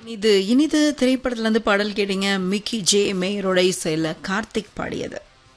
இது இனிது திரைப்படத்துல இருந்து பாடல் கேட்டீங்க மிக்கி ஜே மேயரோட இசையில கார்த்திக் பாடியது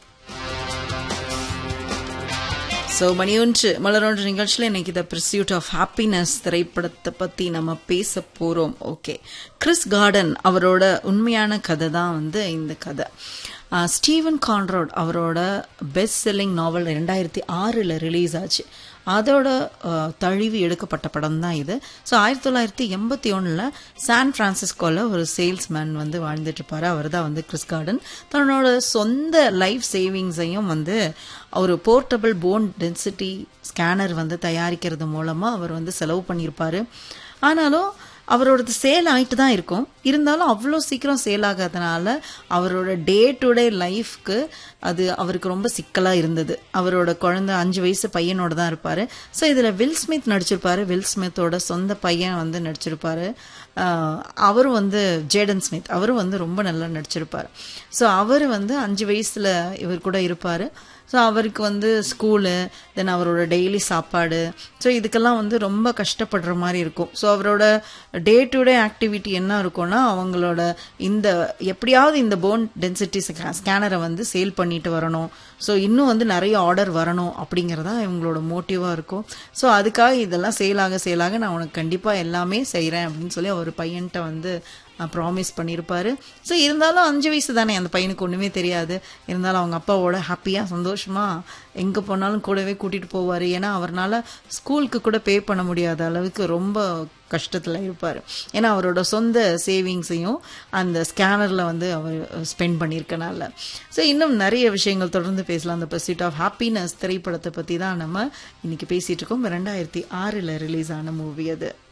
ஸோ மணியொன்று மலரொன்று நிகழ்ச்சியில் இன்னைக்கு த பர்சியூட் ஆஃப் ஹாப்பினஸ் திரைப்படத்தை பற்றி நம்ம பேச போகிறோம் ஓகே கிறிஸ் கார்டன் அவரோட உண்மையான கதை தான் வந்து இந்த கதை ஆஹ், ஸ்டீவன் கான்ராட் அவரோட பெஸ்ட் செல்லிங் நாவல் ரெண்டாயிரத்தி ஆறில் ரிலீஸ் ஆச்சு அதோட ஆஹ், தழுவி எடுக்கப்பட்ட படம் தான் இது ஸோ ஆயிரத்தி தொள்ளாயிரத்தி எண்பத்தி ஒன்றில் சான் பிரான்சிஸ்கோவில் ஒரு சேல்ஸ்மேன் வந்து வாழ்ந்துட்டு இருப்பாரு அவர் தான் வந்து கிறிஸ் கார்டன் தன்னோட சொந்த லைஃப் சேவிங்ஸையும் வந்து ஒரு போர்ட்டபிள் போன் டென்சிட்டி ஸ்கேனர் வந்து தயாரிக்கிறது மூலமாக அவர் வந்து செலவு பண்ணியிருப்பாரு ஆனாலும் அவரோடது சேல் ஆயிட்டு தான் இருக்கும் இருந்தாலும் அவ்வளோ சீக்கிரம் சேல் ஆகாதனால அவரோட டே டு டே லைஃப்க்கு அது அவருக்கு ரொம்ப சிக்கலாக இருந்தது அவரோட குழந்தை அஞ்சு வயசு பையனோட தான் இருப்பார் ஸோ இதில் வில் ஸ்மித் நடிச்சிருப்பாரு வில் ஸ்மித்தோட சொந்த பையன் வந்து நடிச்சிருப்பாரு ஆஹ் அவரும் வந்து ஜேடன் ஸ்மித் அவரும் வந்து ரொம்ப நல்லா நடிச்சிருப்பார் ஸோ அவர் வந்து அஞ்சு வயசில் இவர் கூட இருப்பார் ஸோ அவருக்கு வந்து ஸ்கூலு தென் அவரோட டெய்லி சாப்பாடு ஸோ இதுக்கெல்லாம் வந்து ரொம்ப கஷ்டப்படுற மாதிரி இருக்கும் ஸோ அவரோட டே டு டே ஆக்டிவிட்டி என்ன இருக்கும்னா அவங்களோட இந்த எப்படியாவது இந்த போன் டென்சிட்டி ஸ்கேனரை வந்து சேல் பண்ணிட்டு வரணும் ஸோ இன்னும் வந்து நிறைய ஆர்டர் வரணும் அப்படிங்கிறதா இவங்களோட மோட்டிவாக இருக்கும் ஸோ அதுக்காக இதெல்லாம் சேலாக சேலாக நான் உனக்கு கண்டிப்பாக எல்லாமே செய்கிறேன் அப்படின்னு சொல்லி அவர் பையன்கிட்ட வந்து ப்ராமிஸ் பண்ணியிருப்பாரு ஸோ இருந்தாலும் அஞ்சு வயசு தானே அந்த பையனுக்கு ஒன்றுமே தெரியாது இருந்தாலும் அவங்க அப்பாவோட ஹாப்பியாக சந்தோஷமாக எங்கே போனாலும் கூடவே கூட்டிகிட்டு போவார் ஏன்னா அவர்னால ஸ்கூலுக்கு கூட பே பண்ண முடியாத அளவுக்கு ரொம்ப கஷ்டத்தில் இருப்பார் ஏன்னா அவரோட சொந்த சேவிங்ஸையும் அந்த ஸ்கேனரில் வந்து அவர் ஸ்பெண்ட் பண்ணியிருக்கனால ஸோ இன்னும் நிறைய விஷயங்கள் தொடர்ந்து பேசலாம் அந்த பர்சிட் ஆஃப் ஹாப்பினஸ் திரைப்படத்தை பற்றி தான் நம்ம இன்னைக்கு பேசிகிட்டு இருக்கோம் ரெண்டாயிரத்தி ஆறில் ரிலீஸ் ஆன மூவி அது